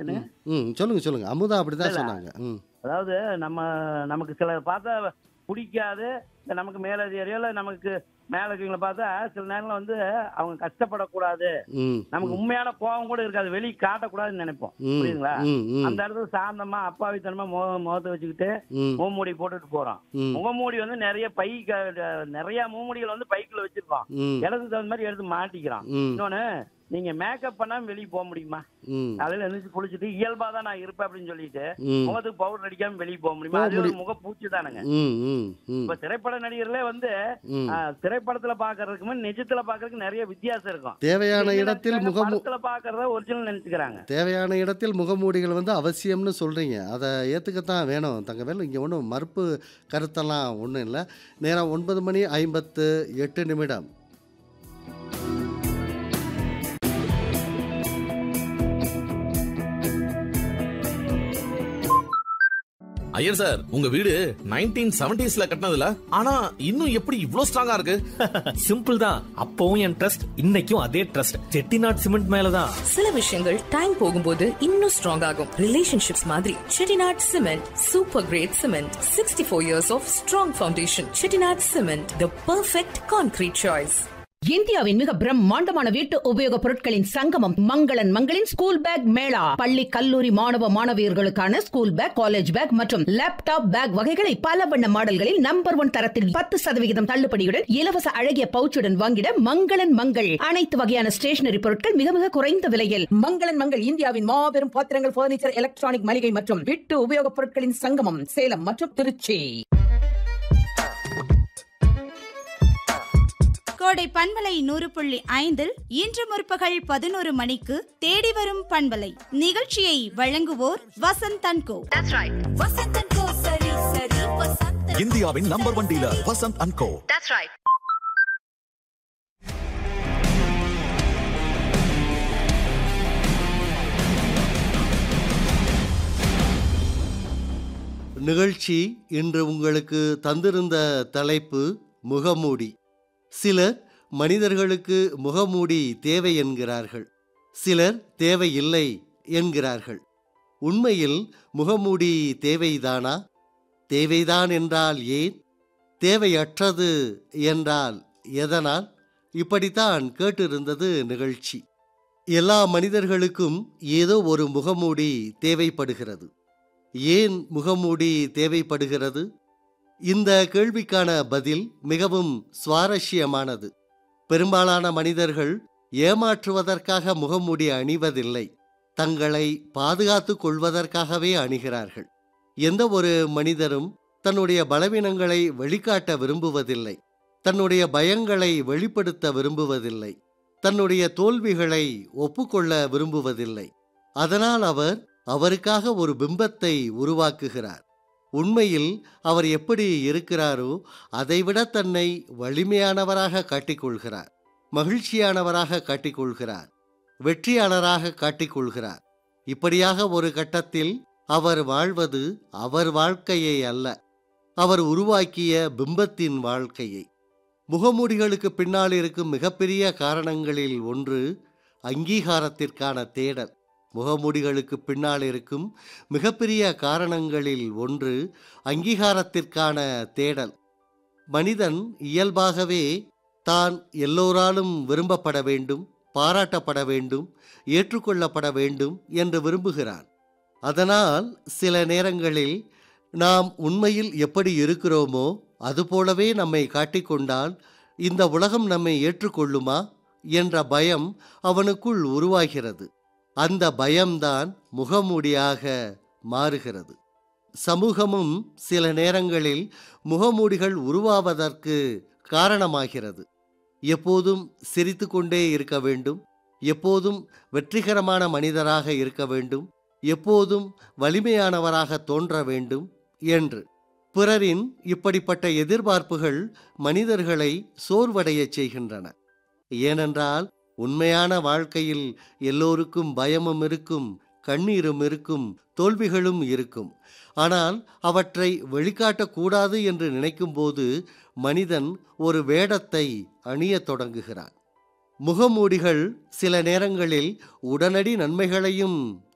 என்ன ம் சொல்லுங்க சொல்லுங்க அமுதா அப்படிதான் இல்ல. சொன்னாங்க ம் அதாவது நம்ம நமக்கு சில பார்த்தா பிடிக்காது இந்த நமக்கு மேலதிகாரியோ இல்லை நமக்கு மேல இருக்கவங்களை பார்த்தா சில நேரங்களில் வந்து அவங்க கஷ்டப்படக்கூடாது ம் நமக்கு உண்மையான கோபம் கூட இருக்காது வெளியே காட்டக்கூடாதுன்னு நினைப்போம் ம் புரியுதுங்களா ம் ம் அந்த இடத்துல சாந்தமா அப்பாவித்தனமா முக முகத்தை வச்சுக்கிட்டு ம் முகமூடி போட்டுட்டு போறோம் ம் முகமூடி வந்து நிறைய பை க- நிறைய முகமூடிகள் வந்து பைக்குள்ள வச்சிருக்கோம் ம் இடத்துக்கு தகுந்த மாதிரி எடுத்து மாட்டிக்கிறோம் ம் இன்னொன்னு நீங்க மேக்கப் பண்ணாம வெளியே போக முடியுமா ம் காலையில எழுந்திரிச்சு குளிச்சுட்டு இயல்பா தான் நான் இருப்பேன் அப்படின்னு சொல்லிட்டு ம் முகத்துக்கு பவுடர் அடிக்காம வெளியே போக முடியுமா போக அது ஒரு முடியும். முகப்பூச்சி தானுங்க ம் ம் ம் இப்ப திரைப்பட நடிகர்களே வந்து ம் ஆ, திரைப்படத்துல பாக்குறதுக்குமே நிஜத்துல பாக்குறதுக்கு நிறைய வித்தியாசம் இருக்கும் தேவையான என்ன இடத்தில் நினைச்சுக்கிறாங்க, முகமு படத்துல பாக்குறத ஒரிஜினல் நினைச்சுக்கிறாங்க தேவையான இடத்தில் முகமூடிகள் வந்து அவசியம்னு சொல்கிறீங்க அதை ஏற்றுக்கத்தான் வேணும் தங்கவேல் இங்கே ஒன்றும் மறுப்பு கருத்தெல்லாம் ஒன்றும் இல்லை நேரம் ஒன்பது மணி ஐம்பத்து எட்டு நிமிடம் ஐயர் சார் உங்க வீடு நைன்டீன் செவன்டிஸ்ல கட்டினதுல ஆனா இன்னும் எப்படி இவ்ளோ ஸ்ட்ராங்கா இருக்கு சிம்பிள் தான் அப்பவும் என் ட்ரஸ்ட் இன்னைக்கும் அதே ட்ரஸ்ட் செட்டிநாட் சிமெண்ட் மேலதான் சில விஷயங்கள் டைம் போகும்போது இன்னும் ஸ்ட்ராங் ஆகும் ரிலேஷன்ஷிப்ஸ் மாதிரி Chettinad cement super great cement sixty four years of strong foundation Chettinad cement the perfect concrete choice இந்தியாவின் மிக பிரம்மாண்டமான வீட்டு உபயோகப் பொருட்களின் சங்கமம் மங்களன் மங்களின் ஸ்கூல் பேக் மேளா பள்ளி கல்லூரி மாணவ மாணவியர்களுக்கான ஸ்கூல் பேக் காலேஜ் பேக் மற்றும் லேப்டாப் பேக் வகைகளை பல வண்ண மாடல்களில் நம்பர் ஒன் தரத்தில் பத்து சதவிகிதம் தள்ளுபடியுடன் இலவச அழகிய பவுச்சுடன் வாங்கிட மங்களன் மங்கள் அனைத்து வகையான ஸ்டேஷனரி பொருட்கள் மிக மிக குறைந்த விலையில் மங்களன் மங்கள் இந்தியாவின் மாபெரும் பாத்திரங்கள் பர்னிச்சர் எலக்ட்ரானிக் மளிகை மற்றும் வீட்டு உபயோகப் பொருட்களின் சங்கமம் சேலம் மற்றும் திருச்சி கோடை பண்பலை நூறு புள்ளி ஐந்தில் இன்று முற்பகல் பதினோரு மணிக்கு தேடி வரும் பண்பலை நிகழ்ச்சியை வழங்குவோர் வசந்த் தன்கோ இந்தியாவின் number one dealer Vasanth and co நிகழ்ச்சி இன்று உங்களுக்கு தந்திருந்த தலைப்பு முகமூடி சிலர் மனிதர்களுக்கு முகமூடி தேவை என்கிறார்கள் சிலர் தேவையில்லை என்கிறார்கள் உண்மையில் முகமூடி தேவைதானா தேவைதான் என்றால் ஏன் தேவையற்றது என்றால் எதனால் இப்படித்தான் கேட்டிருந்தது நிகழ்ச்சி எல்லா மனிதர்களுக்கும் ஏதோ ஒரு முகமூடி தேவைப்படுகிறது ஏன் முகமூடி தேவைப்படுகிறது இந்த கேள்விக்கான பதில் மிகவும் சுவாரஸ்யமானது பெரும்பாலான மனிதர்கள் ஏமாற்றுவதற்காக முகமூடி அணிவதில்லை தங்களை பாதுகாத்துக் கொள்வதற்காகவே அணிகிறார்கள் எந்த ஒரு மனிதரும் தன்னுடைய பலவீனங்களை வெளிக்காட்ட விரும்புவதில்லை தன்னுடைய பயங்களை வெளிப்படுத்த விரும்புவதில்லை தன்னுடைய தோல்விகளை ஒப்புக்கொள்ள விரும்புவதில்லை அதனால் அவர் அவருக்காக ஒரு பிம்பத்தை உருவாக்குகிறார் உண்மையில் அவர் எப்படி இருக்கிறாரோ அதைவிட தன்னை வலிமையானவராக காட்டிக்கொள்கிறார் மகிழ்ச்சியானவராக காட்டிக்கொள்கிறார் வெற்றியாளராக காட்டிக்கொள்கிறார் இப்படியாக ஒரு கட்டத்தில் அவர் வாழ்வது அவர் வாழ்க்கையை அல்ல அவர் உருவாக்கிய பிம்பத்தின் வாழ்க்கையை முகமூடிகளுக்கு பின்னால் இருக்கும் மிகப்பெரிய காரணங்களில் ஒன்று அங்கீகாரத்திற்கான தேடல் முகமூடிகளுக்கு பின்னால் இருக்கும் மிகப்பெரிய காரணங்களில் ஒன்று அங்கீகாரத்திற்கான தேடல் மனிதன் இயல்பாகவே தான் எல்லோராலும் விரும்பப்பட வேண்டும் பாராட்டப்பட வேண்டும் ஏற்றுக்கொள்ளப்பட வேண்டும் என்று விரும்புகிறான் அதனால் சில நேரங்களில் நாம் உண்மையில் எப்படி இருக்கிறோமோ அதுபோலவே நம்மை காட்டிக்கொண்டால் இந்த உலகம் நம்மை ஏற்றுக்கொள்ளுமா என்ற பயம் அவனுக்குள் உருவாகிறது அந்த பயம்தான் முகமூடியாக மாறுகிறது சமூகமும் சில நேரங்களில் முகமூடிகள் உருவாவதற்கு காரணமாகிறது எப்போதும் சிரித்துக்கொண்டே இருக்க வேண்டும் எப்போதும் வெற்றிகரமான மனிதராக இருக்க வேண்டும் எப்போதும் வலிமையானவராக தோன்ற வேண்டும் என்று பிறரின் இப்படிப்பட்ட எதிர்பார்ப்புகள் மனிதர்களை சோர்வடையச் செய்கின்றன ஏனென்றால் உண்மையான வாழ்க்கையில் எல்லோருக்கும் பயமும் இருக்கும் கண்ணீரும் இருக்கும் தோல்விகளும் இருக்கும் ஆனால் அவற்றை வெளிக்காட்டக்கூடாது என்று நினைக்கும்போது மனிதன் ஒரு வேடத்தை அணியத் தொடங்குகிறான் முகமூடிகள் சில நேரங்களில் உடனடி நன்மைகளையும்